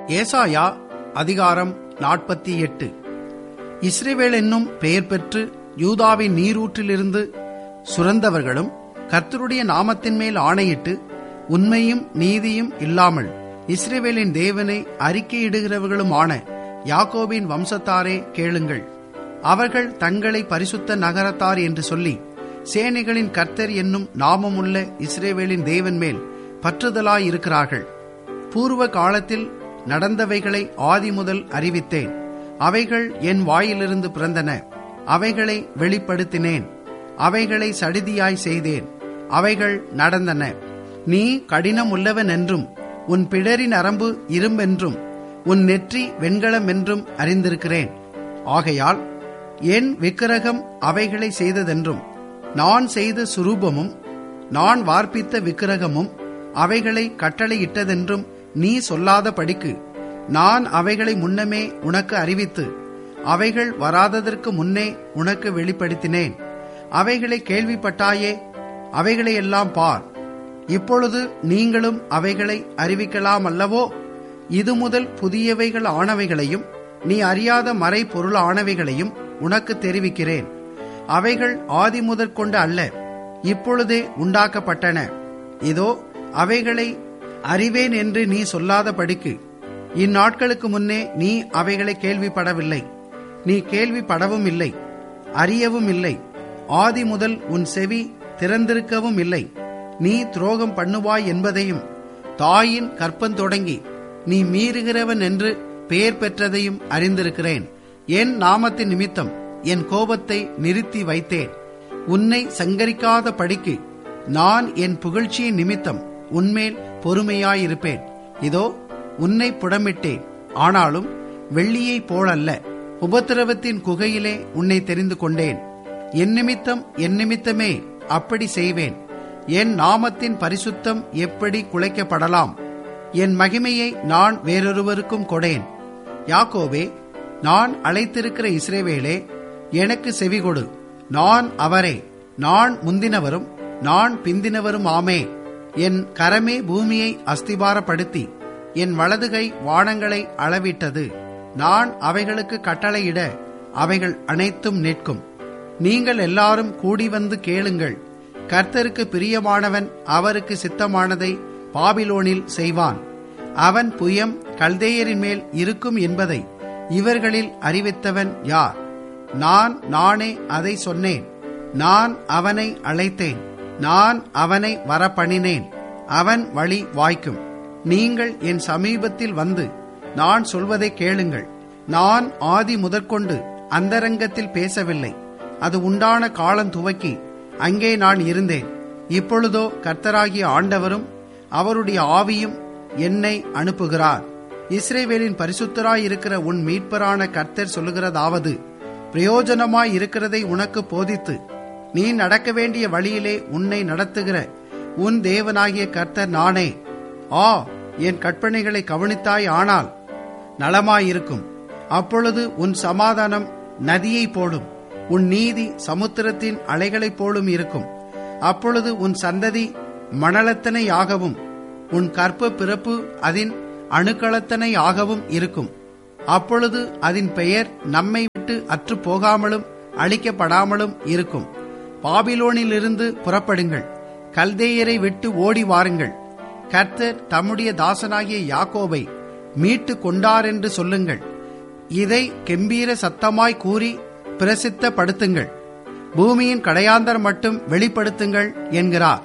ஏசாயா அதிகாரம் நாற்பத்தி எட்டு இஸ்ரேவேல் என்னும் பெயர் பெற்று யூதாவின் நீரூற்றிலிருந்து சுரந்தவர்களும் கர்த்தருடைய நாமத்தின் மேல் ஆணையிட்டு உண்மையும் நீதியும் இல்லாமல் இஸ்ரேவேலின் தேவனை அறிக்கையிடுகிறவர்களுமான யாக்கோபின் வம்சத்தாரே கேளுங்கள் அவர்கள் தங்களை பரிசுத்த நகரத்தார் என்று சொல்லி சேனைகளின் கர்த்தர் என்னும் நாமமுள்ள இஸ்ரேவேலின் தேவன் மேல் பற்றுதலாயிருக்கிறார்கள் பூர்வ காலத்தில் நடந்தவைகளை ஆதி முதல் அறிவித்தேன் அவைகள் என் வாயிலிருந்து பிறந்தன அவைகளை வெளிப்படுத்தினேன் அவைகளை சடிதியாய் செய்தேன் அவைகள் நடந்தன நீ கடினம் உள்ளவன் என்றும் உன் பிடரின் நரம்பு இரும்பென்றும் உன் நெற்றி வெண்கலம் என்றும் அறிந்திருக்கிறேன் ஆகையால் என் விக்கிரகம் அவைகளை செய்ததென்றும் நான் செய்த சுரூபமும் நான் வார்ப்பித்த விக்கிரகமும் அவைகளை கட்டளையிட்டதென்றும் நீ சொல்லாத படிக்கு நான் அவைகளை முன்னமே உனக்கு அறிவித்து அவைகள் வராததற்கு முன்னே உனக்கு வெளிப்படுத்தினேன் அவைகளை கேள்விப்பட்டாயே அவைகளை எல்லாம் பார் இப்பொழுது நீங்களும் அவைகளை அறிவிக்கலாம் அல்லவோ இது முதல் புதியவைகள் ஆனவைகளையும் நீ அறியாத மறை பொருள் ஆனவைகளையும் உனக்கு தெரிவிக்கிறேன் அவைகள் ஆதி முதற்கொண்டு அல்ல இப்பொழுதே உண்டாக்கப்பட்டன இதோ அவைகளை அறிவேன் என்று நீ சொல்லாத படிக்கு இந்நாட்களுக்கு முன்னே நீ அவைகளை கேள்விப்படவில்லை நீ கேள்விப்படவும் இல்லை அறியவும் இல்லை ஆதி முதல் உன் செவி திறந்திருக்கவும் இல்லை நீ துரோகம் பண்ணுவாய் என்பதையும் தாயின் கற்பந்தொடங்கி நீ மீறுகிறவன் என்று பெயர் பெற்றதையும் அறிந்திருக்கிறேன் என் நாமத்தின் நிமித்தம் என் கோபத்தை நிறுத்தி வைத்தேன் உன்னை சங்கரிக்காத படிக்கு நான் என் புகழ்ச்சியின் நிமித்தம் உன்மேல் பொறுமையாயிருப்பேன் இதோ உன்னை புடமிட்டேன் ஆனாலும் வெள்ளியைப் போலல்ல உபத்திரவத்தின் குகையிலே உன்னை தெரிந்து கொண்டேன் என் நிமித்தம் என் நிமித்தமே அப்படி செய்வேன் என் நாமத்தின் பரிசுத்தம் எப்படி குலைக்கப்படலாம் என் மகிமையை நான் வேறொருவருக்கும் கொடேன் யாக்கோபே நான் அழைத்திருக்கிற இஸ்ரேவேலே எனக்கு செவிகொடு நான் அவரே நான் முந்தினவரும் நான் பிந்தினவரும் ஆமே என் கரமே பூமியை அஸ்திபாரப்படுத்தி என் வலதுகை வானங்களை அளவிட்டது நான் அவைகளுக்கு கட்டளையிட அவைகள் அனைத்தும் நிற்கும் நீங்கள் எல்லாரும் கூடி வந்து கேளுங்கள் கர்த்தருக்கு பிரியமானவன் அவருக்கு சித்தமானதை பாபிலோனில் செய்வான் அவன் புயம் கல்தேயரின் மேல் இருக்கும் என்பதை இவர்களில் அறிவித்தவன் யார் நான் நானே அதை சொன்னேன் நான் அவனை அழைத்தேன் நான் அவனை வரப்பணினேன் அவன் வழி வாய்க்கும் நீங்கள் என் சமீபத்தில் வந்து நான் சொல்வதை கேளுங்கள் நான் ஆதி முதற்கொண்டு அந்தரங்கத்தில் பேசவில்லை அது உண்டான காலம் துவக்கி அங்கே நான் இருந்தேன் இப்பொழுதோ கர்த்தராகிய ஆண்டவரும் அவருடைய ஆவியும் என்னை அனுப்புகிறார் இஸ்ரேவேலின் பரிசுத்தராய் இருக்கிற உன் மீட்பரான கர்த்தர் சொல்லுகிறதாவது பிரயோஜனமாய் இருக்கிறதை உனக்கு போதித்து நீ நடக்க வேண்டிய வழியிலே உன்னை நடத்துகிற உன் தேவனாகிய கர்த்தர் நானே ஆ என் கற்பனைகளை கவனித்தாய் ஆனால் நலமாயிருக்கும் அப்பொழுது உன் சமாதானம் நதியை போலும் உன் நீதி சமுத்திரத்தின் அலைகளைப் போலும் இருக்கும் அப்பொழுது உன் சந்ததி மணலத்தனையாகவும் உன் கற்ப பிறப்பு அதன் அணுக்களத்தனையாகவும் இருக்கும் அப்பொழுது அதன் பெயர் நம்மை விட்டு அற்று போகாமலும் அழிக்கப்படாமலும் இருக்கும் பாபிலோனிலிருந்து புறப்படுங்கள் கல்தேயரை விட்டு ஓடி வாருங்கள் கர்த்தர் தம்முடைய தாசனாகிய யாக்கோபை மீட்டு கொண்டார் என்று சொல்லுங்கள் இதை கெம்பீர சத்தமாய் கூறி பிரசித்தப்படுத்துங்கள் பூமியின் கடையாந்தர் மட்டும் வெளிப்படுத்துங்கள் என்கிறார்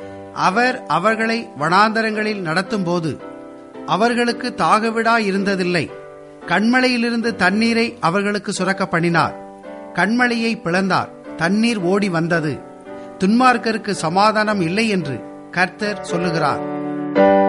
அவர் அவர்களை வனாந்தரங்களில் நடத்தும் போது அவர்களுக்கு தாகவிடா இருந்ததில்லை கண்மலையிலிருந்து தண்ணீரை அவர்களுக்கு சுரக்க பண்ணினார் கண்மலையை பிளந்தார் தண்ணீர் ஓடி வந்தது துன்மார்க்கருக்கு சமாதானம் இல்லை என்று கர்த்தர் சொல்லுகிறார்